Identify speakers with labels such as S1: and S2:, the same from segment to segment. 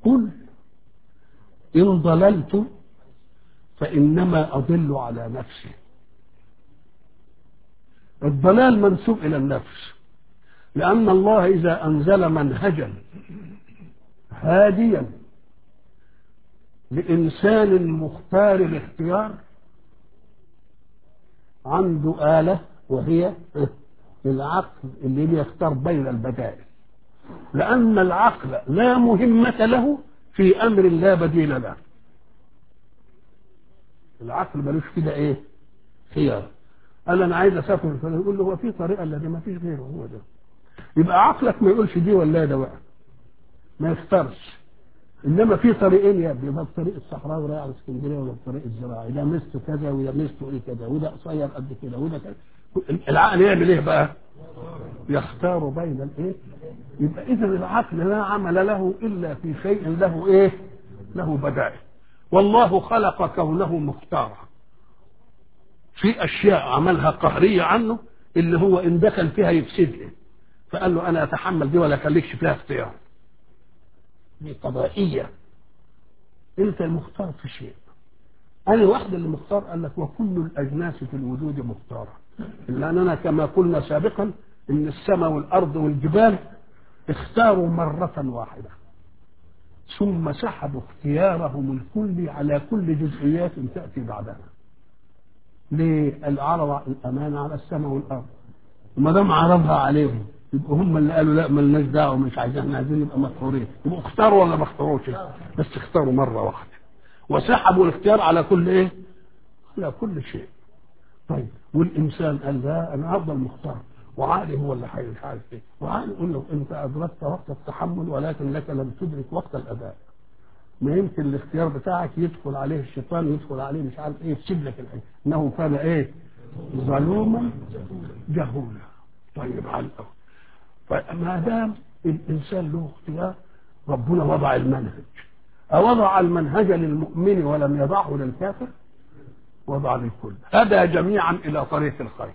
S1: قل إن ضللت فإنما أضل على نفسي الضلال منسوب إلى النفس لأن الله إذا أنزل منهجا هاديا لإنسان مختار الاختيار عنده آلة وهي العقل اللي بيختار بين البدائل لأن العقل لا مهمة له في أمر لا بديل له العقل ملوش كده إيه خيار قال أنا عايز أسافر فلان يقول له هو في طريقة الذي ما فيش غيره هو ده يبقى عقلك ما يقولش دي ولا ده بقى ما يختارش انما في طريقين يا ابني ده الطريق الصحراوي رايح على اسكندريه ولا الطريق الزراعي ده ميزته كذا وده ميزته ايه كذا وده قصير قد كده وده كذا العقل يعمل ايه بقى؟ يختار بين الايه؟ يبقى اذا العقل لا عمل له الا في شيء له ايه؟ له بدائل والله خلق كونه مختارا في اشياء عملها قهريه عنه اللي هو ان دخل فيها يفسد له فقال له انا اتحمل دي ولا خليكش فيها اختيار دي قضائية انت المختار في شيء انا واحد اللي مختار قال لك وكل الاجناس في الوجود مختارة لاننا كما قلنا سابقا ان السماء والارض والجبال اختاروا مرة واحدة ثم سحبوا اختيارهم الكلي على كل جزئيات تأتي بعدها للعرض الأمانة على السماء والأرض وما دام عرضها عليهم يبقوا هم اللي قالوا لا مالناش دعوه مش عايزين احنا عايزين نبقى مختارين يبقوا اختاروا ولا ما اختاروش بس اختاروا مره واحده وسحبوا الاختيار على كل ايه؟ على كل شيء طيب والانسان قال لا انا افضل مختار وعقلي هو اللي مش عارف ايه وعقلي يقول له انت ادركت وقت التحمل ولكن لك لم تدرك وقت الاداء ما يمكن الاختيار بتاعك يدخل عليه الشيطان يدخل عليه مش عارف ايه يفسد لك الحين انه كان ايه؟ ظلوما جهولا طيب على الاول فما دام الانسان له اختيار ربنا وضع المنهج أوضع المنهج للمؤمن ولم يضعه للكافر وضع للكل هدى جميعا إلى طريق الخير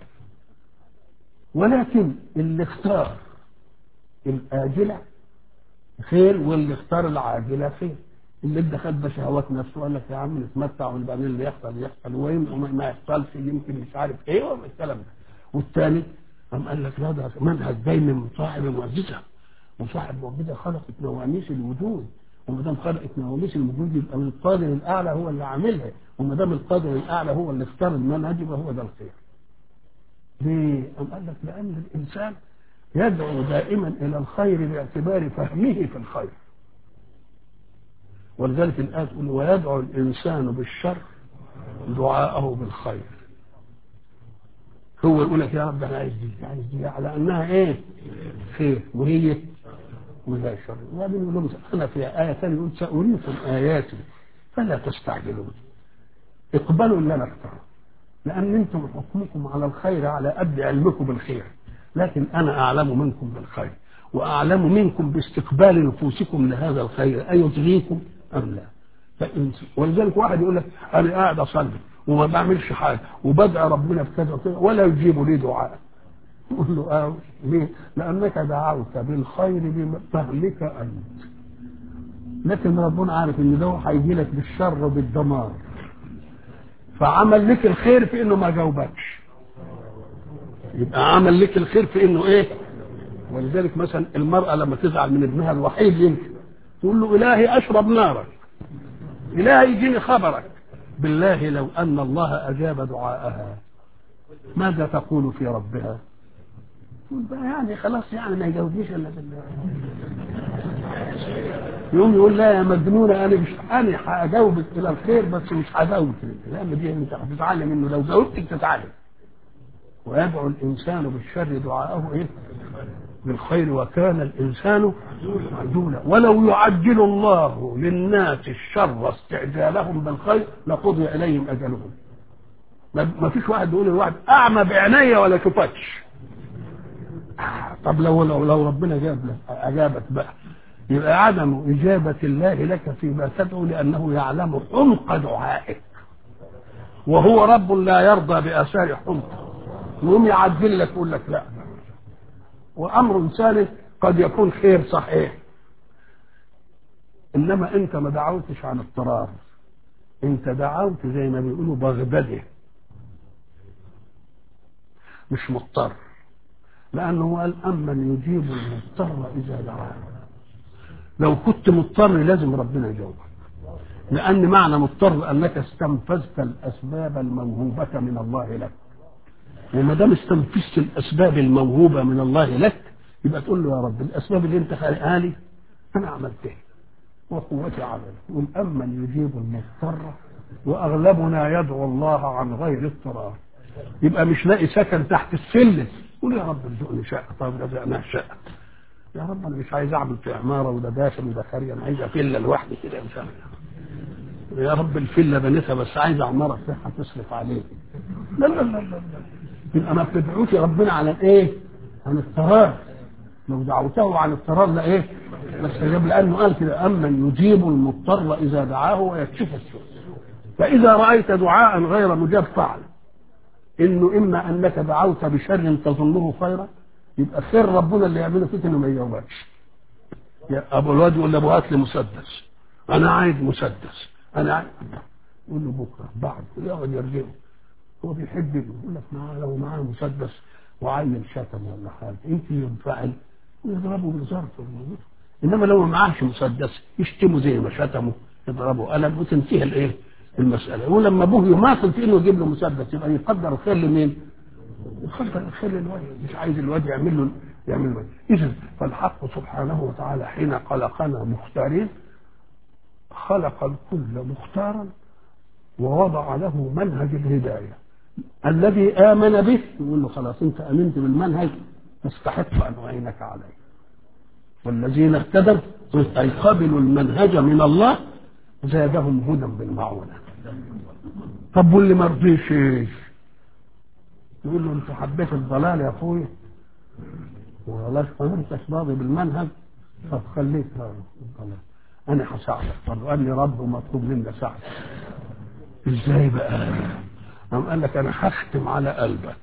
S1: ولكن اللي اختار الآجلة خير واللي اختار العاجلة خير اللي ادى خد شهوات نفسه قال لك يا عم نتمتع وبعدين اللي يحصل يحصل وما يحصلش يمكن مش عارف ايه الكلام ده والثاني قام قال لك لا ده منهج جاي من صاحب معجزه وصاحب معجزه خلقت نواميس الوجود وما دام خلقت نواميس الوجود يبقى من القادر الاعلى هو اللي عاملها وما دام القادر الاعلى هو اللي اختار المنهج يبقى هو ده الخير. ليه؟ قام قال لك لان الانسان يدعو دائما الى الخير باعتبار فهمه في الخير. ولذلك الآية تقول ويدعو الإنسان بالشر دعاءه بالخير هو يقول لك يا رب انا عايز دي عايز دي على انها ايه؟ خير وهي وهي شر وبعدين يقول لهم انا في ايه ثانيه يقول ساريكم اياتي فلا تستعجلون اقبلوا اللي انا اختاره لان انتم حكمكم على الخير على قد علمكم بالخير لكن انا اعلم منكم بالخير واعلم منكم باستقبال نفوسكم لهذا الخير ايطغيكم ام لا فإن ولذلك واحد يقول لك انا قاعد اصلي وما بعملش حاجه وبدعي ربنا بكذا وكذا ولا يجيب لي دعاء يقول له اه ليه؟ لانك دعوت بالخير بفهمك انت لكن ربنا عارف ان ده هيجي لك بالشر وبالدمار فعمل لك الخير في انه ما جاوبكش يبقى عمل لك الخير في انه ايه ولذلك مثلا المرأة لما تزعل من ابنها الوحيد يمكن تقول له إلهي أشرب نارك إلهي يجيني خبرك بالله لو أن الله أجاب دعاءها ماذا تقول في ربها تقول بقى يعني خلاص يعني ما يجاوبنيش إلا بالله يوم يقول لا يا مجنونة أنا مش أنا هجاوبك إلى الخير بس مش هجاوبك لأن دي أنت هتتعلم منه لو جاوبتك تتعلم ويدعو الإنسان بالشر دعاءه إيه؟ بالخير وكان الإنسان عجولا ولو يعجل الله للناس الشر استعجالهم بالخير لقضي إليهم أجلهم ما فيش واحد يقول لواحد أعمى بعيني ولا شفتش طب لو لو لو ربنا جاب لك أجابك بقى يبقى عدم إجابة الله لك فيما تدعو لأنه يعلم حمق دعائك وهو رب لا يرضى بآثار حمقه يقوم يعدل لك يقول لك لا وامر ثالث قد يكون خير صحيح انما انت ما دعوتش عن اضطرار انت دعوت زي ما بيقولوا بغدده مش مضطر لانه قال امن يجيب المضطر اذا دعاه لو كنت مضطر لازم ربنا يجاوبك لان معنى مضطر انك استنفذت الاسباب الموهوبه من الله لك وما دام استنفذت الاسباب الموهوبه من الله لك يبقى تقول له يا رب الاسباب اللي انت خالقها لي انا عملتها وقوتي عمل يقول امن يجيب المضطر واغلبنا يدعو الله عن غير اضطرار يبقى مش لاقي سكن تحت السلم قول يا رب ارزقني شقه طيب رزقناها شقه يا رب انا مش عايز اعمل في عماره وده داخل وده خارج انا عايز فيلا لوحدي كده مش عارف يا رب الفيلا بنيتها بس عايز عماره بتاعها تصرف عليه لا لا لا لا لا يبقى ما بتدعوش ربنا على الايه؟ عن اضطرار لو دعوته عن اضطرار لا ايه؟ بس جاب لانه قال كده امن يجيب المضطر اذا دعاه ويكشف السوء فاذا رايت دعاء غير مجاب فاعلم انه اما انك دعوت بشر تظنه خيرا يبقى خير ربنا اللي يعمله فيك انه ما يجاوبكش يا ابو الواد يقول لابو هات لي مسدس انا عايز مسدس انا عايز يقول له بكره بعد يقعد يرجعه هو بيحب يقول لك معاه لو معاه مسدس وعين شتم ولا حاجه يمكن ينفعل ويضربه بالظرف انما لو ما معاهش مسدس يشتمه زي ما شتمه يضربه قلم وتنتهي الايه؟ المساله ولما ابوه يماطل في انه يجيب له مسدس يبقى يقدر الخير لمين؟ يقدر الخير للواد مش عايز الواد يعمل له يعمل له اذا فالحق سبحانه وتعالى حين خلقنا مختارين خلق الكل مختارا ووضع له منهج الهدايه الذي امن به يقول له خلاص انت امنت بالمنهج تستحق ان اعينك عليه والذين اهتدوا اي قبلوا المنهج من الله زادهم هدى بالمعونه طب واللي ما رضيش ايش يقول له انت حبيت الضلال يا اخويا وخلاص ما انتش راضي بالمنهج طب خليك الضلال انا هساعدك طب قال لي رب ومطلوب منا ساعدك ازاي بقى قام قال لك انا هختم على قلبك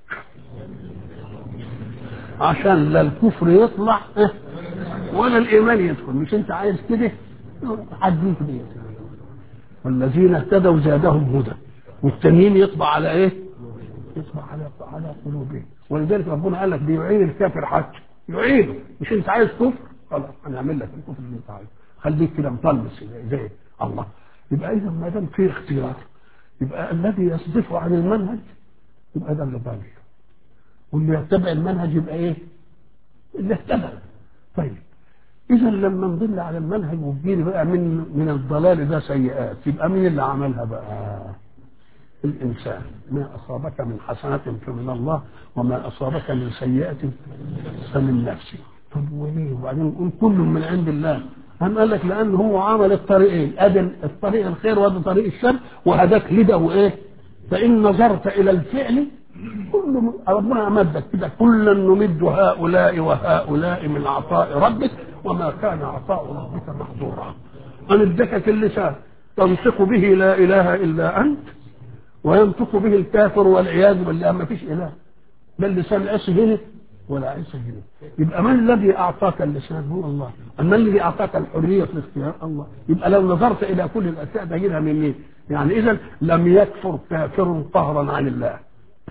S1: عشان لا الكفر يطلع ولا الايمان يدخل مش انت عايز كده عديك دي والذين اهتدوا زادهم هدى والتانيين يطبع على ايه؟ يطبع على على قلوبهم ولذلك ربنا قال لك بيعين الكافر حتى يعينه مش انت عايز كفر خلاص هنعمل لك الكفر اللي انت عايزه خليك كده مطلس زي الله يبقى اذا ما دام في اختيار يبقى الذي يصدف عن المنهج يبقى ده اللي ضل واللي يتبع المنهج يبقى ايه؟ اللي اهتدى طيب اذا لما نضل على المنهج وتجيلي بقى من من الضلال ده سيئات يبقى مين اللي عملها بقى؟ الانسان ما اصابك من حسنه فمن الله وما اصابك من سيئه فمن نفسك طب وليه وبعدين نقول كل من عند الله هم قال لك لان هو عمل الطريقين ادي الطريق الخير وادي طريق الشر وهداك لده وايه فان نظرت الى الفعل كل ربنا امدك كده كلا نمد هؤلاء وهؤلاء من عطاء ربك وما كان عطاء ربك محظورا ان ادكك اللسان تنطق به لا اله الا انت وينطق به الكافر والعياذ بالله ما فيش اله ده اللسان عصي هنا ولا عصي هنا يبقى من الذي اعطاك اللسان هو الله اما الذي اعطاك الحريه في الاختيار الله يبقى لو نظرت الى كل الاشياء تجدها من مين يعني اذا لم يكفر كافر قهرا عن الله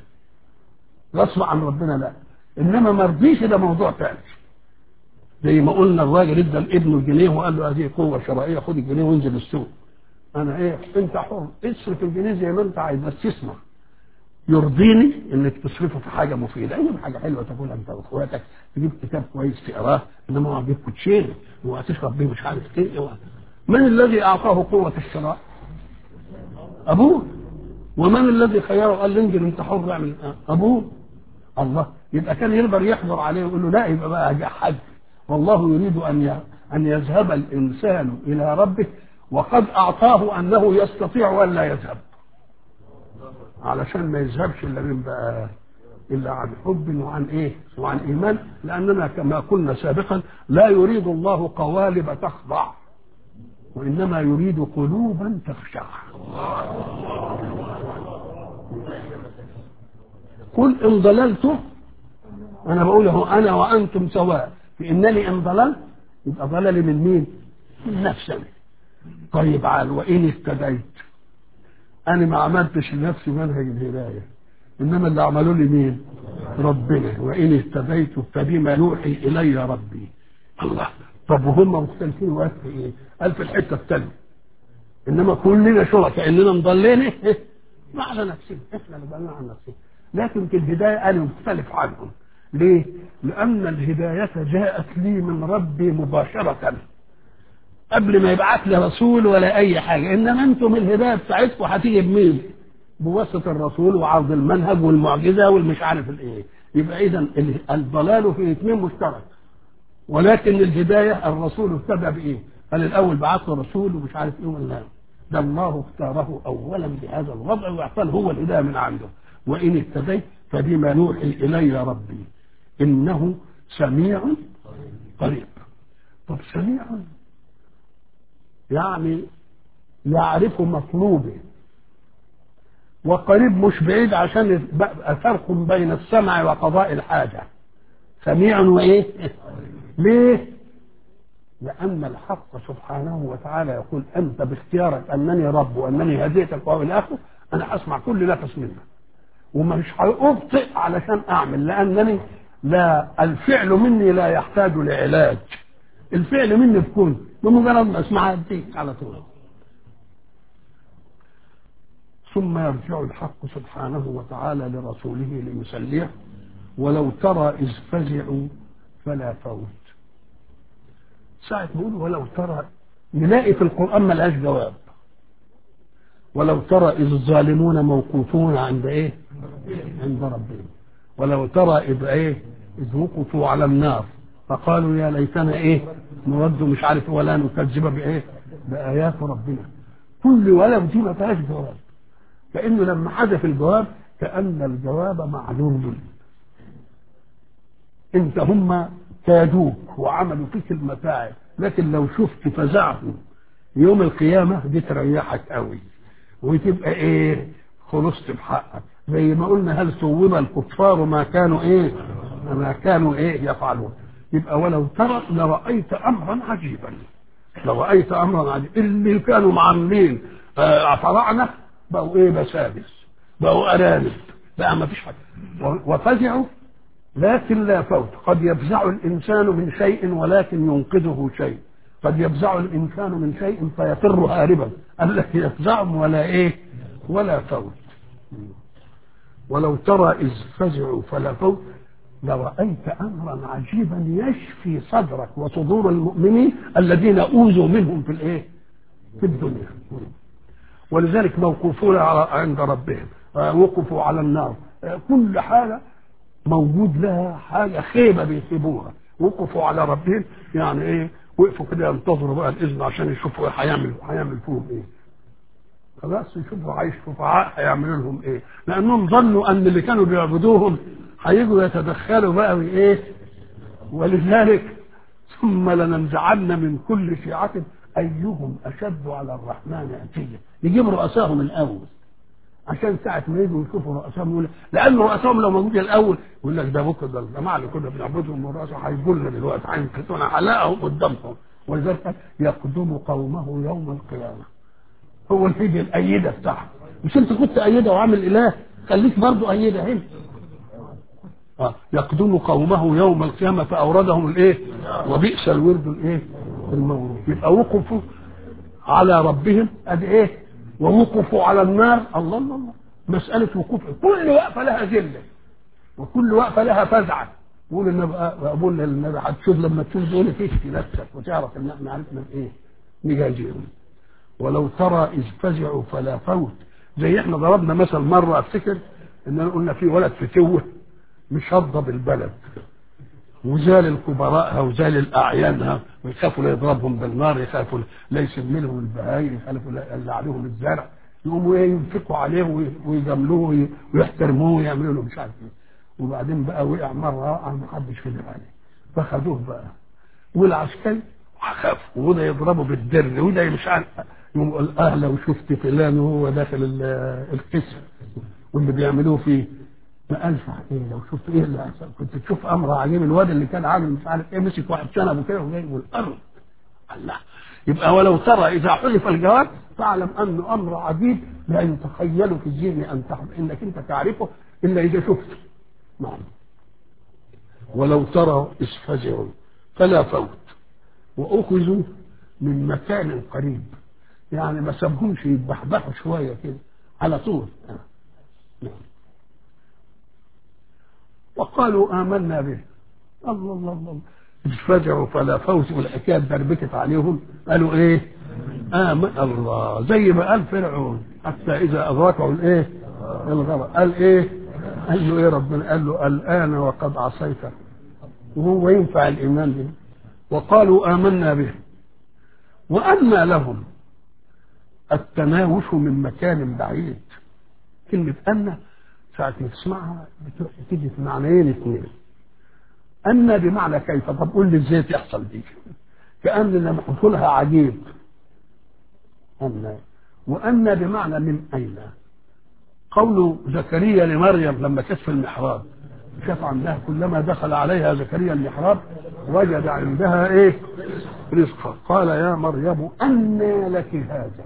S1: غصب عن ربنا لا انما ما رضيش ده موضوع ثاني زي ما قلنا الراجل ادى لابنه جنيه وقال له هذه قوه شرعيه خد الجنيه وانزل السوق انا ايه انت حر اصرف الجنيه زي ما انت عايز بس تسمع يرضيني انك تصرفه في حاجه مفيده اي حاجه حلوه تاكلها انت واخواتك تجيب كتاب كويس تقراه انما هو تجيب كوتشين وهتشرب بيه مش عارف ايه من الذي اعطاه قوه الشراء؟ ابوه ومن الذي خيره قال له انزل انت حر اعمل ابوه الله يبقى كان يقدر يحضر عليه ويقول له لا يبقى بقى حج والله يريد ان ان يذهب الانسان الى ربه وقد اعطاه انه يستطيع ان لا يذهب علشان ما يذهبش الا من بقى الا عن حب وعن ايه وعن ايمان لاننا كما قلنا سابقا لا يريد الله قوالب تخضع وانما يريد قلوبا تخشع قل ان ضللت انا بقول له انا وانتم سواء في انني ان ضللت يبقى ضللي من مين؟ من نفسي طيب عال وإن اهتديت أنا ما عملتش لنفسي منهج الهداية إنما اللي عملوا لي مين؟ ربنا وإن اهتديت فبما يوحي إلي ربي الله طب وهم مختلفين وقت في إيه؟ قال في الحتة الثانية إنما كلنا شركاء إننا مضلين ما على نفسنا إحنا اللي بقى على نفسنا لكن في الهداية أنا مختلف عنهم ليه؟ لأن الهداية جاءت لي من ربي مباشرة قبل ما يبعث لي رسول ولا أي حاجة إنما أنتم الهداية بتاعتكم هتيجي بمين؟ بواسطة الرسول وعرض المنهج والمعجزة والمش عارف الإيه يبقى إذا الضلال في اثنين مشترك ولكن الهداية الرسول ابتدى بإيه؟ قال الأول بعث رسول ومش عارف إيه ولا ده الله اختاره أولا بهذا الوضع وأعطاه هو الهداية من عنده وإن اهتديت فبما يوحي إلي ربي إنه سميع قريب طب سميع يعني يعرف مطلوبه وقريب مش بعيد عشان يبقى فرق بين السمع وقضاء الحاجة سميع وإيه ليه لأن الحق سبحانه وتعالى يقول أنت باختيارك أنني رب وأنني هديتك وإلى آخره أنا أسمع كل نفس منك ومش هأبطئ علشان أعمل لأنني لا الفعل مني لا يحتاج لعلاج الفعل مني بكون بمجرد ما اسمعها أديك على طول ثم يرجع الحق سبحانه وتعالى لرسوله ليسليه ولو ترى إذ فزعوا فلا فوت ساعة بيقول ولو ترى نلاقي في القرآن ملهاش جواب ولو ترى إذ الظالمون موقوفون عند إيه؟ عند ربهم ولو ترى إذ إيه؟ إذ وقفوا على النار فقالوا يا ليتنا إيه؟ نرد مش عارف ولا نكذب بإيه؟ بآيات ربنا كل ولو دي ما فيهاش جواب كأنه لما حذف الجواب كأن الجواب معلوم انت هم كادوك وعملوا فيك المتاعب لكن لو شفت فزعهم يوم القيامة دي تريحك قوي وتبقى ايه خلصت بحقك زي ما قلنا هل ثوب الكفار ما كانوا ايه ما كانوا ايه يفعلون يبقى ولو ترى لرأيت امرا عجيبا لرأيت امرا عجيبا اللي كانوا معاملين آه فراعنة بقوا ايه بسادس بقوا ارانب بقى ما فيش حاجه وفزعوا لكن لا فوت قد يفزع الانسان من شيء ولكن ينقذه شيء قد يفزع الانسان من شيء فيفر هاربا الذي يفزعهم ولا ايه ولا فوت ولو ترى اذ فزعوا فلا فوت لرأيت أمرا عجيبا يشفي صدرك وصدور المؤمنين الذين أوذوا منهم في الإيه؟ في الدنيا ولذلك موقوفون عند ربهم وقفوا على النار كل حاجة موجود لها حاجة خيبة بيسيبوها وقفوا على ربهم يعني ايه وقفوا كده ينتظروا بقى الإذن عشان يشوفوا ايه هيعمل هيعمل فيهم ايه خلاص يشوفوا عايش شفعاء هيعملوا لهم ايه لأنهم ظنوا أن اللي كانوا بيعبدوهم هيجوا يتدخلوا بقى ايه ولذلك ثم لننزعن من كل شيعة أيهم أشد على الرحمن أتيا يجيب رؤساهم الأول عشان ساعة ما يجوا يشوفوا رؤساهم يقول لأن رؤساهم لو موجود الأول يقول لك ده بكرة ده الجماعة اللي كنا بنعبدهم من رؤسهم هيجوا لنا دلوقتي هينكسونا حلاقهم قدامهم ولذلك يقدم قومه يوم القيامة هو اللي يجي الأيدة بتاعه مش أنت كنت أيدة وعامل إله خليك برضه أيدة هنا آه. يقدم قومه يوم القيامة فأوردهم الإيه وبئس الورد الإيه المورود يبقى وقفوا على ربهم ادي ايه ووقفوا على النار الله الله الله مسألة وقوف كل وقفة لها ذلة وكل وقفة لها فزعة بقول النبي بقول للنبي هتشوف لما تشوف دول تشفي نفسك وتعرف ان احنا عرفنا ايه نجازيهم ولو ترى اذ فزعوا فلا فوت زي احنا ضربنا مثل مره افتكر ان قلنا في ولد فتوه مش هضب البلد وزال الكبراءها وزال الاعيانها ويخافوا لا يضربهم بالنار يخافوا لا يسم لهم البهايم يخافوا لا يقلع عليهم الزرع يقوموا ايه ينفقوا عليه ويجاملوه ويحترموه ويعملوا له مش عارف ايه وبعدين بقى وقع مره وقع ما حدش قدر عليه فخدوه بقى والعسكري خاف وده يضربه بالدر وده مش عارف يقوم يقول اه لو شفت فلان وهو داخل القسم واللي بيعملوه فيه ما قالش ايه لو شفت ايه اللي حصل كنت تشوف امر عجيب الواد اللي كان عامل مش عارف ايه مسك واحد شنبه كده وجاي الارض الله يبقى ولو ترى اذا حذف الجواب فاعلم انه امر عجيب لا يتخيل في الذهن ان تعلم انك انت تعرفه الا اذا شفته نعم ولو ترى اذ فزعوا فلا فوت واخذوا من مكان قريب يعني ما سابهمش يتبحبحوا شويه كده على طول نعم وقالوا آمنا به الله الله الله فزعوا فلا فوت والحكايه دربكت عليهم قالوا ايه آمن الله زي ما قال فرعون حتى إذا أدركه الايه الغرق قال ايه قال له ايه ربنا قال له الآن وقد عصيت وهو ينفع الإيمان به وقالوا آمنا به وأما لهم التناوش من مكان بعيد كلمة أن ساعة ما تسمعها بتيجي في معنيين اثنين أن بمعنى كيف طب قول لي ازاي تحصل دي كأن لما حصولها عجيب أن وأن بمعنى من أين قول زكريا لمريم لما كانت في المحراب شاف عندها كلما دخل عليها زكريا المحراب وجد عندها ايه رزقا قال يا مريم أنى لك هذا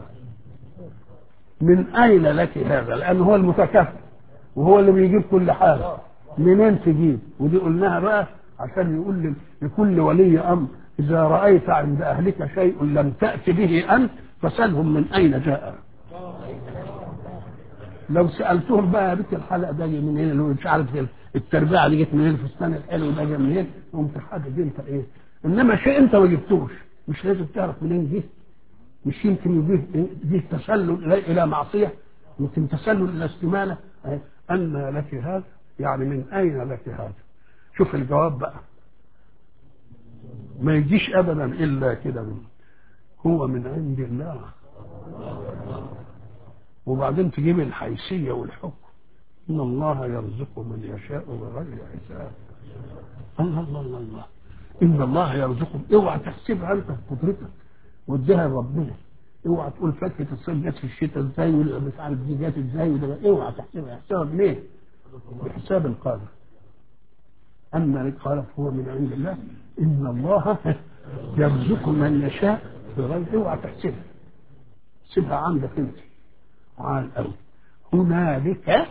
S1: من أين لك هذا لأن هو المتكفل وهو اللي بيجيب كل حاجة منين تجيب ودي قلناها بقى عشان يقول لكل ولي أمر إذا رأيت عند أهلك شيء لم تأت به أنت فسألهم من أين جاء لو سألتهم بقى يا بنت الحلقة ده جاي منين اللي هو مش عارف التربية دي جت منين الفستان الحلو ده جاي منين قمت حاجة انت ايه انما شيء انت ما جبتوش مش لازم تعرف منين جه مش يمكن يجيه جه تسلل الى معصيه يمكن تسلل الى استماله ان لك هذا يعني من اين لك هذا شوف الجواب بقى ما يجيش ابدا الا كده من هو من عند الله وبعدين تجيب الحيثيه والحكم ان الله يرزق من يشاء بغير حساب الله الله الله الله ان الله يرزقهم اوعى تحسبها انت بقدرتك واديها لربنا اوعى تقول فاكهه الصيف جت في الشتاء ازاي ولا مش عارف دي جت ازاي وده اوعى تحسبها احسبها بليه؟ بحساب القادر اما قال هو من عند الله ان الله يرزق من يشاء بغير اوعى تحسبها سيبها عندك انت عال قوي هنالك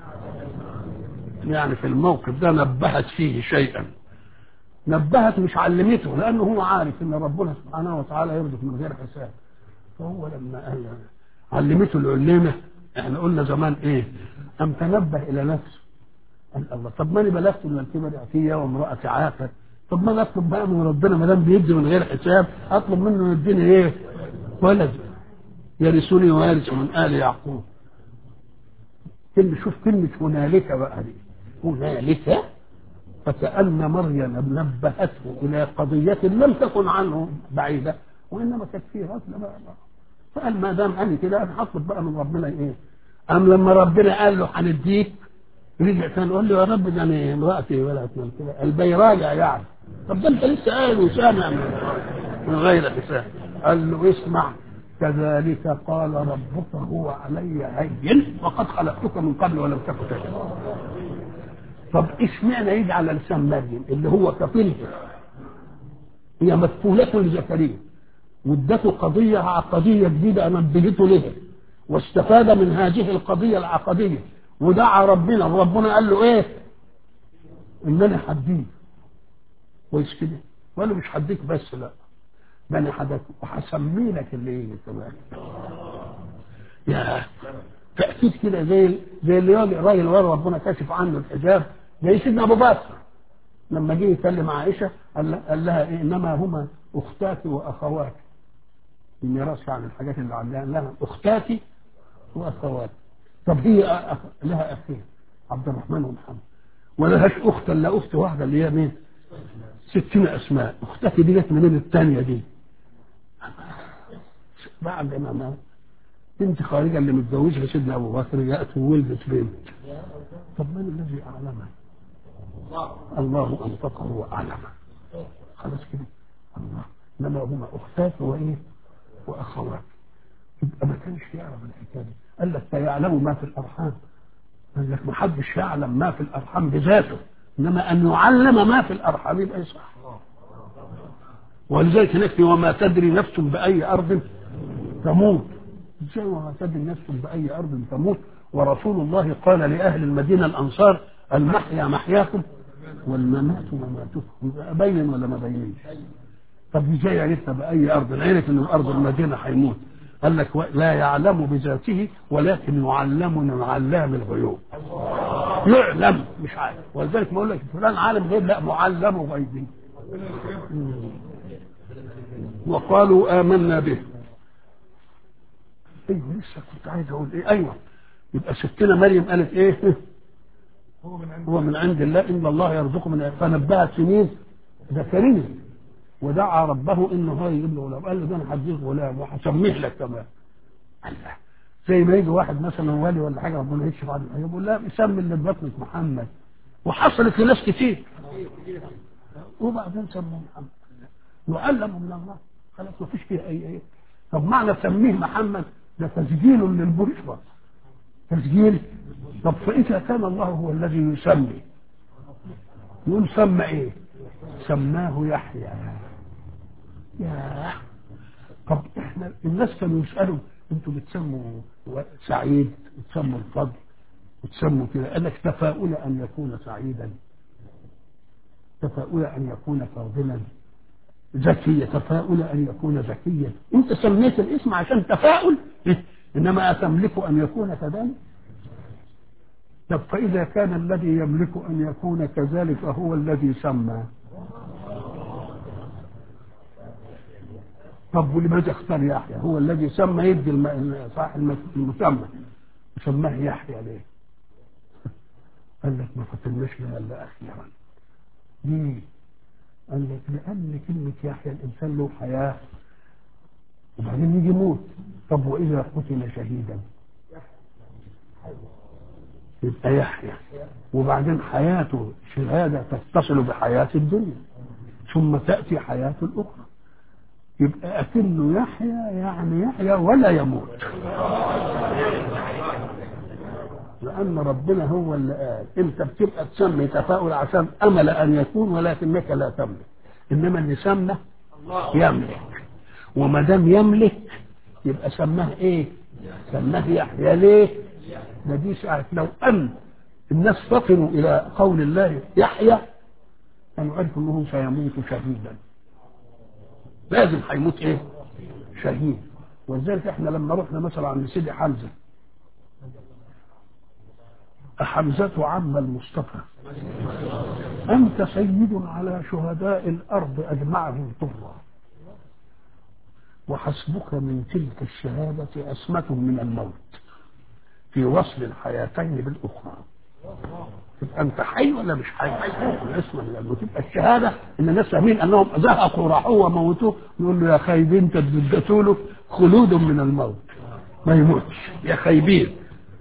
S1: يعني في الموقف ده نبهت فيه شيئا نبهت مش علمته لانه هو عارف ان ربنا سبحانه وتعالى يرزق من غير حساب فهو لما قال علمته العلمه احنا قلنا زمان ايه ام تنبه الى نفسه قال الله طب ما انا بلغت من الكبر عتيه وامراه عاقر طب ما انا اطلب بقى من ربنا ما دام بيدي من غير حساب اطلب منه يديني ايه ولد يرثني ويرث من ال يعقوب كلمه شوف كلمه هنالك بقى دي هنالك فكأن مريم نبهته إلى قضية لم تكن عنه بعيدة وإنما كانت فيه غفلة بقى فقال ما دام أنا كده أنا هطلب بقى من ربنا إيه؟ أم لما ربنا قال له هنديك رجع تاني قال له يا رب ده أنا امرأتي ولا من كده البي راجع يعني طب ده أنت لسه قايل وسامع من غير حساب قال له اسمع كذلك قال ربك هو علي هين وقد خلقتك من قبل ولم تك شيئا طب اشمعنى يجي على لسان مريم اللي هو كفيلها هي مكفولة لزكريا وادته قضية عقدية جديدة نبهته لها واستفاد من هذه القضية العقدية ودعا ربنا وربنا قال له ايه انني حديك كويس كده وانا مش حديك بس لا ده انا حدك وهسمي لك اللي يجي كمان يا تأكيد كده زي زي اللي الراجل ورا ربنا كاشف عنه الحجاب زي سيدنا ابو بكر لما جه يكلم عائشه قال قال لها إيه انما هما اختاتي واخواتي الميراث يعني الحاجات اللي عندها لها اختاتي واخواتي طب هي أخ... لها اخين عبد الرحمن ومحمد ولهاش اخت الا اخت واحده اللي هي مين؟ ستين اسماء اختاتي دي جت منين الثانيه دي؟ بعد ما مات بنت خارجه اللي متجوزها سيدنا ابو بكر جاءت وولدت بنت طب من الذي اعلمه؟ الله انطقه واعلمه خلاص كده الله انما هما اختات وايه؟ واخوات يبقى ما كانش يعرف الحكايه دي قال لك فيعلم ما في الارحام قال لك ما حدش يعلم ما في الارحام بذاته انما ان يعلم ما في الارحام يبقى صح ولذلك هناك في وما تدري نفس بأي أرض تموت ازاي وما تدري نفس بأي أرض تموت ورسول الله قال لأهل المدينة الأنصار المحيا محياكم والممات مماتكم يبقى باين ولا ما باينش طب ازاي عرفنا بأي أرض عرف إن الأرض المدينة هيموت قال لك لا يعلم بذاته ولكن يعلم من علام الغيوب يعلم مش عارف ولذلك ما اقول لك فلان عالم غيب لا معلم غيبي وقالوا آمنا به ايوه لسه كنت عايز اقول ايه ايوه يبقى ستنا مريم قالت ايه
S2: هو من عند
S1: هو من عند الله ان الله يرزقه من فنبهت سنين زكريا ودعا ربه انه هو يجيب له غلام قال له ده انا هديك غلام وهسميه لك كمان الله زي ما يجي واحد مثلا والي ولا حاجه ربنا يكشف عنه يقول لا سمي اللي في بطنك محمد وحصلت لناس كتير وبعدين سموه محمد يعلم من الله خلاص ما فيش فيها اي ايه طب معنى سميه محمد ده تسجيل للبشرى تسجيل طب فاذا كان الله هو الذي يسمي يقول سمى ايه سماه يحيى يا طب احنا الناس كانوا يسالوا انتوا بتسموا سعيد بتسموا الفضل بتسموا كده قال لك تفاؤل ان يكون سعيدا تفاؤل ان يكون فاضلا ذكية تفاؤل أن يكون ذكيا أنت سميت الاسم عشان تفاؤل إنما أتملك أن يكون كذلك طب فإذا كان الذي يملك أن يكون كذلك فهو الذي سمى طب ولماذا اختار يحيى هو الذي سمى يدي الم... صاحب المسمى سماه يحيى ليه قال لك ما فتناش لها الا اخيرا ليه قال لك لأن كلمة يحيى الإنسان له حياة وبعدين يجي يموت طب وإذا قتل شهيدا يبقى يحيى وبعدين حياته شهادة تتصل بحياة الدنيا ثم تأتي حياة الأخرى يبقى أكنه يحيى يعني يحيى ولا يموت لأن ربنا هو اللي قال أنت بتبقى تسمي تفاؤل عشان أمل أن يكون ولكنك لا تملك إنما اللي سمى يملك وما دام يملك يبقى سماه إيه؟ سماه يحيى ليه؟ ده دي ساعة لو أن الناس فطنوا إلى قول الله يحيى كانوا عرفوا أنه سيموت شهيدا لازم هيموت إيه؟ شهيد ولذلك احنا لما رحنا مثلا عند سيدي حمزه حمزة عم المصطفى أنت سيد على شهداء الأرض أجمعهم طرا وحسبك من تلك الشهادة أسمة من الموت في وصل الحياتين بالأخرى تبقى أنت حي ولا مش حي؟ اسمه من الموت تبقى الشهادة إن الناس فاهمين أنهم زهقوا راحوا وموتوه نقول له يا خايبين تددتوا له خلود من الموت ما يموتش يا خايبين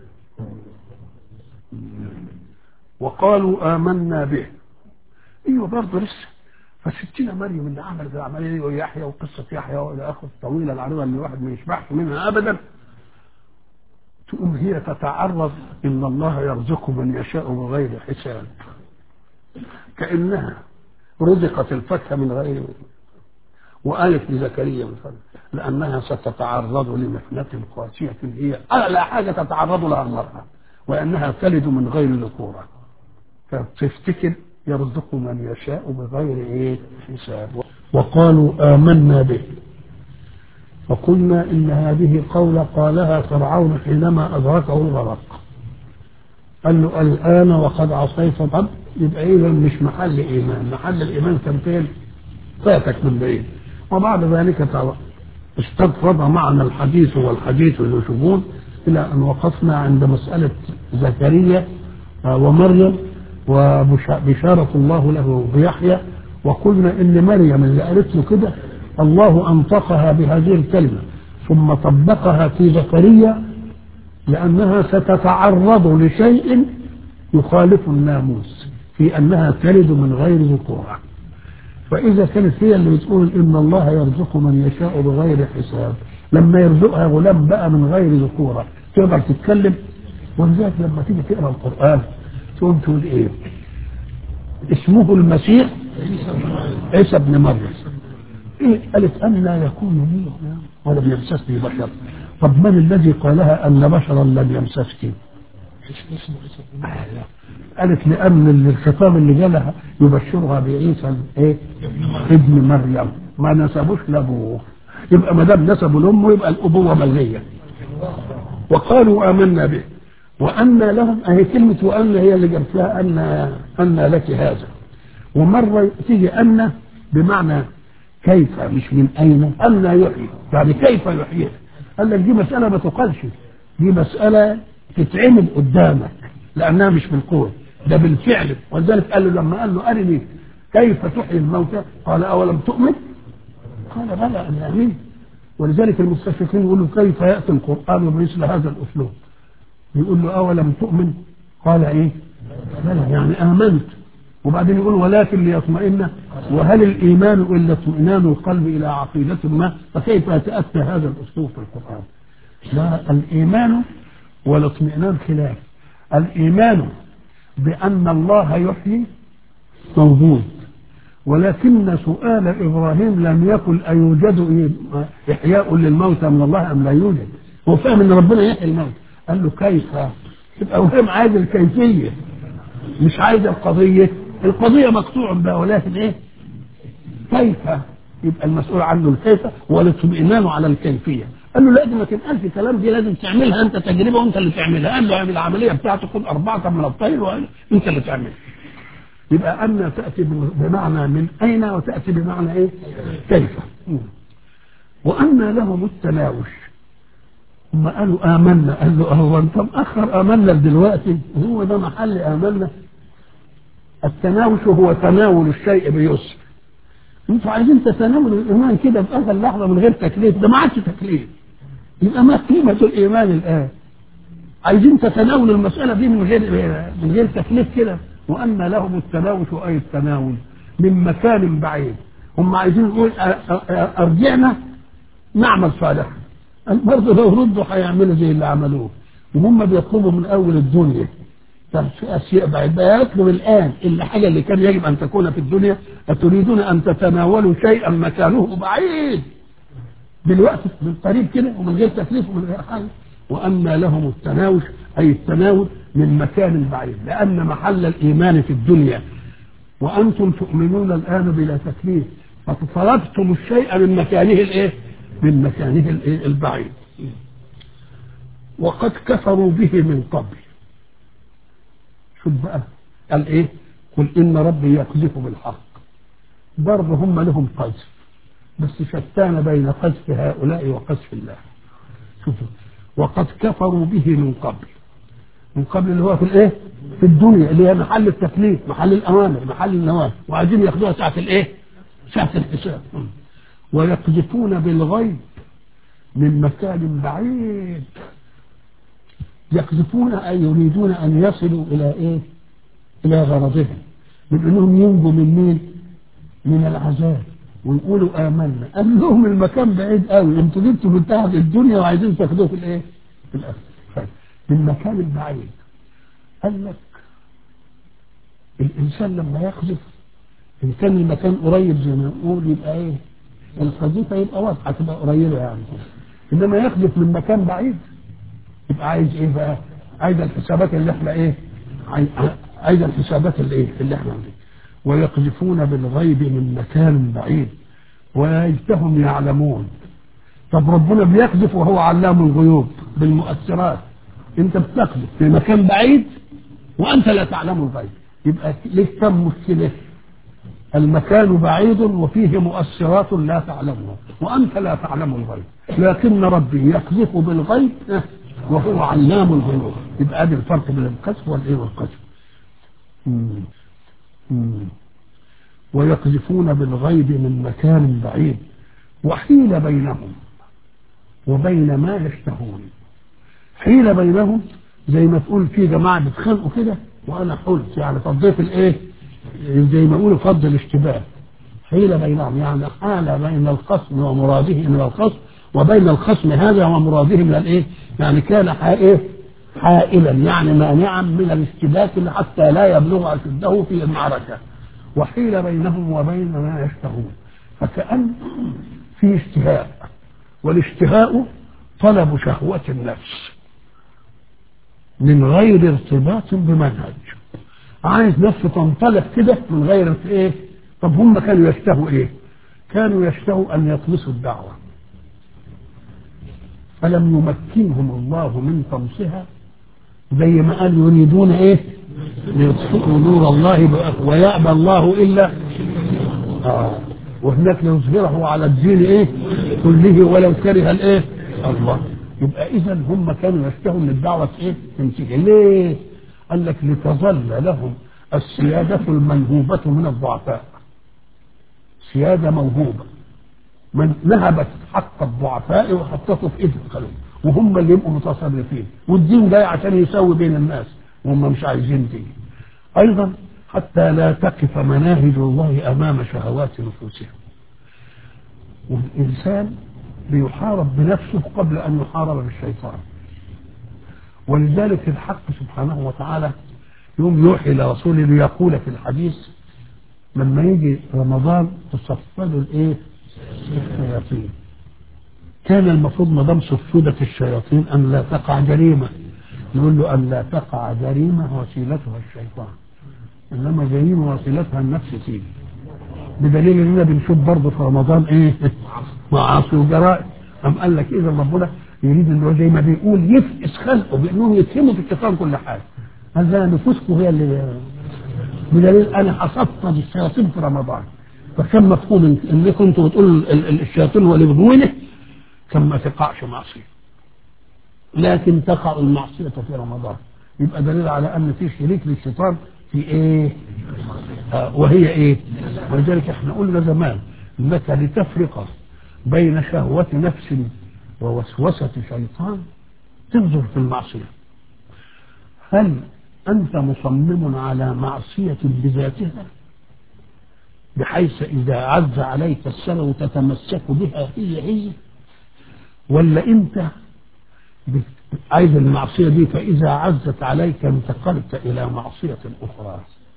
S1: وقالوا آمنا به ايوه برضه لسه فستنا مريم اللي عملت العمليه دي ويحيى وقصه يحيى والى اخره الطويله العريضه اللي الواحد ما يشبعش منها ابدا تقوم هي تتعرض ان الله يرزق من يشاء بغير حساب كانها رزقت الفاكهه من غير وقالت لزكريا من فضل لانها ستتعرض لمحنه قاسيه هي اعلى حاجه تتعرض لها المراه وانها تلد من غير ذكوره فتفتكر يرزق من يشاء بغير ايه حساب وقالوا آمنا به فقلنا إن هذه قولة قالها فرعون حينما أدركه الغرق قال له الآن وقد عصيت طب يبقى إذا مش محل إيمان محل الإيمان كان فين فاتك من بعيد وبعد ذلك استطرد معنا الحديث والحديث يشوفون إلى أن وقفنا عند مسألة زكريا ومريم وبشارة الله له بيحيى وقلنا ان مريم اللي قالت له كده الله انطقها بهذه الكلمه ثم طبقها في زكريا لانها ستتعرض لشيء يخالف الناموس في انها تلد من غير ذكوره فاذا كانت هي اللي بتقول ان الله يرزق من يشاء بغير حساب لما يرزقها غلام بقى من غير ذكوره تقدر تتكلم ولذلك لما تيجي تقرا القران تقوم تقول ايه اسمه المسيح عيسى ابن مريم إيه قالت أن لا يكون لي غلام ولم يمسسني بشر طب من الذي قالها أن بشرا لم يمسسني قالت لأن الخطاب اللي جالها يبشرها بعيسى ايه ابن مريم ما نسبوش لابوه يبقى ما دام نسبوا لامه يبقى الابوه ملغيه وقالوا امنا به وان لهم اهي كلمه وان هي اللي جابت لها ان ان لك هذا ومره تيجي ان بمعنى كيف مش من اين ان يحيي يعني كيف يحييها قال لك دي مساله ما تقالش دي مساله تتعمل قدامك لانها مش بالقوه ده بالفعل ولذلك قال له لما قال له ارني كيف تحيي الموتى قال اولم تؤمن قال بلى انا امين ولذلك المستشرقين يقولوا كيف ياتي القران بمثل هذا الاسلوب يقول له اولم تؤمن قال ايه بلى يعني امنت وبعدين يقول ولكن ليطمئن وهل الايمان الا اطمئنان القلب الى عقيده ما فكيف يتاتى هذا الاسلوب في القران لا الايمان والاطمئنان خلاف الايمان بان الله يحيي موجود ولكن سؤال ابراهيم لم يكن ايوجد احياء للموتى من الله ام لا يوجد هو فاهم ان ربنا يحيي الموت قال له كيف يبقى ابراهيم عايز الكيفيه مش عايز القضيه القضيه مقطوع بها ولكن ايه كيف يبقى المسؤول عنه الكيف والاطمئنان على الكيفيه قال له لا دي ما تنقالش الكلام دي لازم تعملها انت تجربه وانت اللي تعملها قال له اعمل العمليه بتاعته خد اربعه من الطير وانت اللي تعملها يبقى أن تأتي بمعنى من أين وتأتي بمعنى إيه كيف وأن لهم التناوش هم قالوا آمنا قال له هو أنت مأخر آمنا دلوقتي هو ده محل آمنا التناوش هو تناول الشيء بيسر انتوا عايزين تتناولوا الايمان كده في اخر لحظه من غير تكليف ده ما عادش تكليف يبقى ما قيمه الايمان الان عايزين تتناولوا المساله دي من غير من غير تكليف كده وأن لهم التناوش أي التناول من مكان بعيد هم عايزين يقول أرجعنا نعمل صالحا برضه لو ردوا هيعملوا زي اللي عملوه وهم بيطلبوا من أول الدنيا طب في أشياء بعيد بقى يطلب الآن الحاجة اللي كان يجب أن تكون في الدنيا أتريدون أن تتناولوا شيئا مكانه بعيد دلوقتي من قريب كده ومن غير تكليف ومن غير حاجة وأن لهم التناوش أي التناول من مكان بعيد لأن محل الإيمان في الدنيا وأنتم تؤمنون الآن بلا تكليف فطلبتم الشيء من مكانه الإيه؟ من مكانه الإيه؟ البعيد وقد كفروا به من قبل شوف بقى قال إيه؟ قل إن ربي يقذف بالحق برضه هم لهم قذف بس شتان بين قذف هؤلاء وقذف الله شوفوا وقد كفروا به من قبل من قبل اللي هو في الايه في الدنيا اللي هي محل التكليف محل الاوامر محل النواهي وعايزين ياخدوها ساعه الايه ساعه الحساب ويقذفون بالغيب من مكان بعيد يقذفون اي يريدون ان يصلوا الى ايه الى غرضهم من انهم ينجوا من مين من العذاب ويقولوا امنا قال لهم المكان بعيد قوي انتوا جبتوا منتهى الدنيا وعايزين تاخدوه في الايه في الاخره من مكان بعيد قال لك الانسان لما يقذف ان كان المكان قريب زي ما نقول يبقى ايه القذيفه يبقى واضحه تبقى قريبه يعني انما يقذف من مكان بعيد يبقى عايز ايه بقى عايز الحسابات اللي احنا ايه عايز الحسابات اللي ايه اللي احنا عندنا ويقذفون بالغيب من مكان بعيد ويجتهم يعلمون طب ربنا بيقذف وهو علام الغيوب بالمؤثرات انت بتقذف في مكان بعيد وانت لا تعلم الغيب يبقى ليك كم مشكله المكان بعيد وفيه مؤثرات لا تعلمها وانت لا تعلم الغيب لكن ربي يقذف بالغيب وهو علام الغيوب يبقى ادي الفرق بين القذف والايه والقذف ويقذفون بالغيب من مكان بعيد وحيل بينهم وبين ما يشتهون حيل بينهم زي ما تقول في جماعه بيتخانقوا كده وانا حلت يعني فضيت الايه زي ما يقولوا فض الاشتباه حيل بينهم يعني حال بين الخصم ومراده من الخصم وبين الخصم هذا ومراده من الايه يعني كان ايه حائلا يعني مانعا من الاشتباك حتى لا يبلغ اشده في المعركه وحيل بينهم وبين ما يشتهون فكأن في اشتهاء والاشتهاء طلب شهوة النفس من غير ارتباط بمنهج عايز نفسه تنطلق كده من غير ايه طب هم كانوا يشتهوا ايه كانوا يشتهوا ان يطمسوا الدعوه فلم يمكنهم الله من طمسها زي ما قال يريدون ايه ليطفئوا نور الله بأف- ويأبى الله الا آه. وهناك ليظهره على الدين ايه كله ولو كره الايه الله يبقى اذا هم كانوا يشتهوا ان الدعوه ايه تمسك ليه قال لك لتظل لهم السياده المنهوبه من الضعفاء سياده موهوبه من نهبت حق الضعفاء وحطته في ايد القلوب وهم اللي يبقوا متصرفين والدين جاي عشان يسوي بين الناس وهم مش عايزين دين ايضا حتى لا تقف مناهج الله امام شهوات نفوسهم والانسان بيحارب بنفسه قبل ان يحارب بالشيطان ولذلك الحق سبحانه وتعالى يوم يوحي الى رسوله ليقول في الحديث لما يجي رمضان تصفدوا الايه؟ الشياطين كان المفروض ما دام صفدت الشياطين ان لا تقع جريمه نقول له ان لا تقع جريمه وسيلتها الشيطان انما جريمه وسيلتها النفس تيجي بدليل اننا بنشوف برضه في رمضان ايه معاصي وجرائم أم قال لك اذا ربنا يريد ان هو زي ما بيقول يفقس خلقه بانهم يتهموا في الشيطان كل حاجه قال ده نفوسكم هي اللي بدليل انا حصدت الشياطين في رمضان فكان مفهوم ان إن كنتوا بتقولوا ال- ال- الشياطين هو اللي بيغوينه كان ما تقعش معصيه لكن تقع المعصيه في رمضان يبقى دليل على ان في شريك للشيطان في ايه؟ آه وهي ايه؟ ولذلك احنا قلنا زمان انك لتفرق بين شهوة نفس ووسوسة شيطان تنظر في المعصية هل أنت مصمم على معصية بذاتها بحيث إذا عز عليك السنة تتمسك بها هي هي ولا أنت بت- عايز المعصية دي فإذا عزت عليك انتقلت إلى معصية أخرى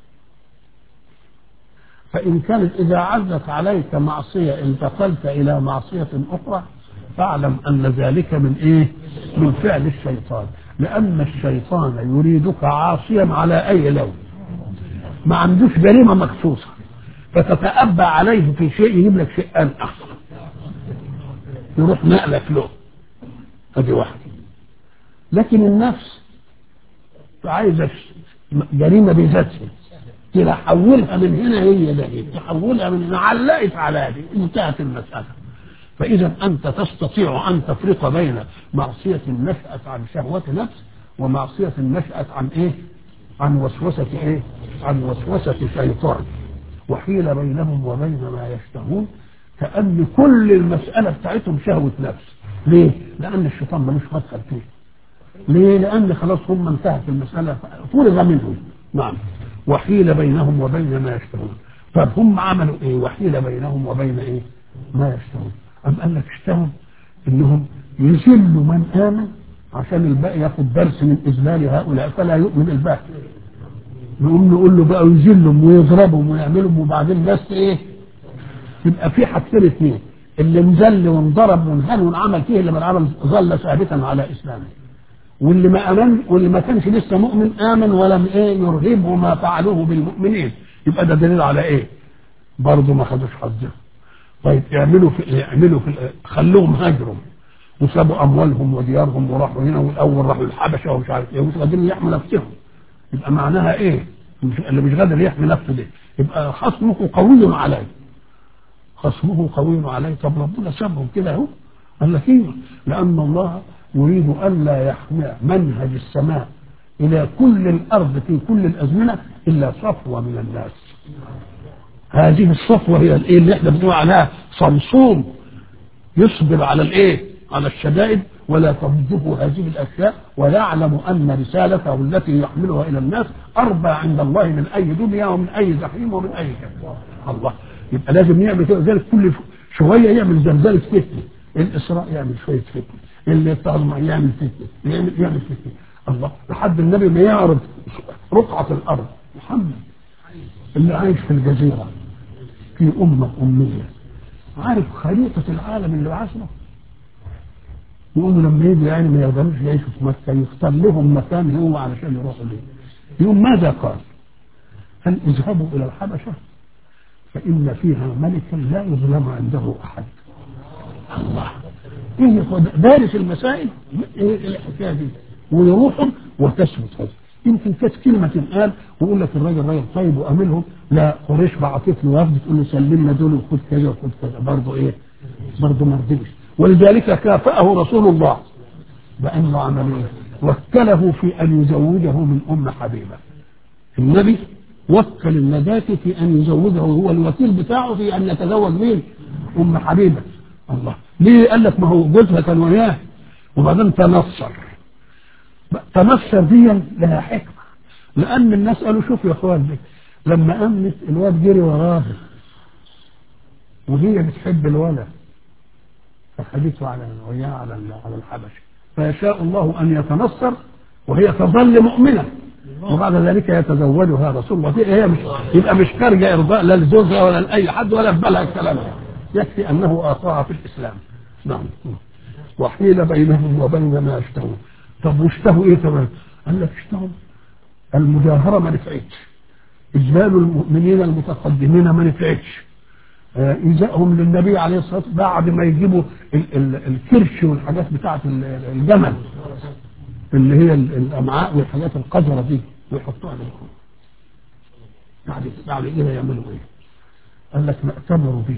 S1: فإن كانت إذا عزت عليك معصية انتقلت إلى معصية أخرى فاعلم أن ذلك من إيه؟ من فعل الشيطان لأن الشيطان يريدك عاصيا على أي لون ما عندوش جريمة مخصوصة فتتأبى عليه في شيء يجيب لك شيء أنقح يروح نقلك له هذه واحدة لكن النفس عايزة جريمة بذاتها تحولها من هنا هي ده تحولها من هنا علقت على دي انتهت المسألة فإذا أنت تستطيع أن تفرق بين معصية نشأت عن شهوة نفس ومعصية نشأت عن إيه؟ عن وسوسة إيه؟ عن وسوسة شيطان وحيل بينهم وبين ما يشتهون كأن كل المسألة بتاعتهم شهوة نفس ليه؟ لأن الشيطان ملوش مدخل فيه ليه؟ لأن خلاص هم انتهت المسألة فرغ منهم نعم وحيل بينهم وبين ما يشتهون طب هم عملوا ايه وحيل بينهم وبين ايه ما يشتهون أم قال لك اشتهوا انهم يذلوا من آمن عشان الباقي ياخد درس من إذلال هؤلاء فلا يؤمن الباقي نقوم نقول له بقى يذلهم ويضربهم ويعملهم وبعدين بس ايه يبقى في حاجتين اثنين اللي انذل وانضرب وانهان وانعمل فيه اللي من عمل ظل ثابتا على اسلامه واللي ما امن واللي ما كانش لسه مؤمن امن ولم ايه يرهبه ما فعلوه بالمؤمنين يبقى ده دليل على ايه؟ برضه ما خدوش حظهم طيب اعملوا في اعملوا في خلوهم هاجروا وسابوا اموالهم وديارهم وراحوا هنا والاول راحوا الحبشه ومش عارف ايه ومش قادرين يحموا نفسهم يبقى معناها ايه؟ مش اللي مش قادر يحمي نفسه ده يبقى خصمه قوي عليه خصمه قوي عليه طب ربنا سابهم كده اهو قال لك ايه؟ لان الله يريد الا يحمي منهج السماء الى كل الارض في كل الازمنه الا صفوه من الناس هذه الصفوه هي الايه اللي احنا بنقول عليها صمصوم يصبر على الايه على الشدائد ولا تضده هذه الاشياء ويعلم ان رسالته التي يحملها الى الناس اربى عند الله من اي دنيا ومن اي زحيم ومن اي كلام الله يبقى لازم يعمل كده ذلك كل شويه يعمل زلزال فتنه الاسراء يعمل شويه فتنه اللي يطلع يعمل فتنه يعمل يعمل فتنه الله لحد النبي ما يعرض رقعه الارض محمد اللي عايش في الجزيره في امه اميه عارف خريطة العالم اللي عاشره يقوموا لما يجوا يعني ما يقدروش يعيشوا في مكة يختار لهم مكان هو علشان يروحوا ليه يقوم ماذا قال؟ قال اذهبوا إلى الحبشة فإن فيها ملكا لا يظلم عنده أحد الله ايه هو دارس المسائل ايه الحكايه دي ويروحوا وتثبت هذا يمكن كانت كلمه تنقال ويقول لك الراجل راجل طيب واملهم لا قريش بعتت له وفد تقول له سلمنا دول وخد كذا وخد كذا برضه ايه؟ برضه ما رضيش ولذلك كافأه رسول الله بأنه عمل ايه؟ وكله في أن يزوجه من أم حبيبة النبي وكل النجاة في أن يزوجه هو الوكيل بتاعه في أن يتزوج مين؟ أم حبيبة الله ليه قال لك ما هو جوزها كان وياه وبعدين تنصر تنصر دي لها حكمة لأن الناس قالوا شوف يا اخوان دي لما أمنت الواد جري وراها وهي بتحب الولد فخدته على وياه على على الحبشه فيشاء الله ان يتنصر وهي تظل مؤمنه وبعد ذلك يتزوجها رسول الله هي مش يبقى مش خارجه ارضاء لا لزوجها ولا لاي حد ولا في بالها الكلام ده يكفي انه اطاع في الاسلام نعم وحيل بينهم وبين ما يشتهون طب واشتهوا ايه كمان؟ قال لك اشتهوا المجاهره ما نفعتش اجلال المؤمنين المتقدمين ما نفعتش إيذائهم للنبي عليه الصلاة والسلام بعد ما يجيبوا ال ال الكرش والحاجات بتاعة الجمل اللي هي الأمعاء والحاجات القذرة دي ويحطوها عليهم بعد بعد كده يعملوا إيه؟ قال لك نأتمر به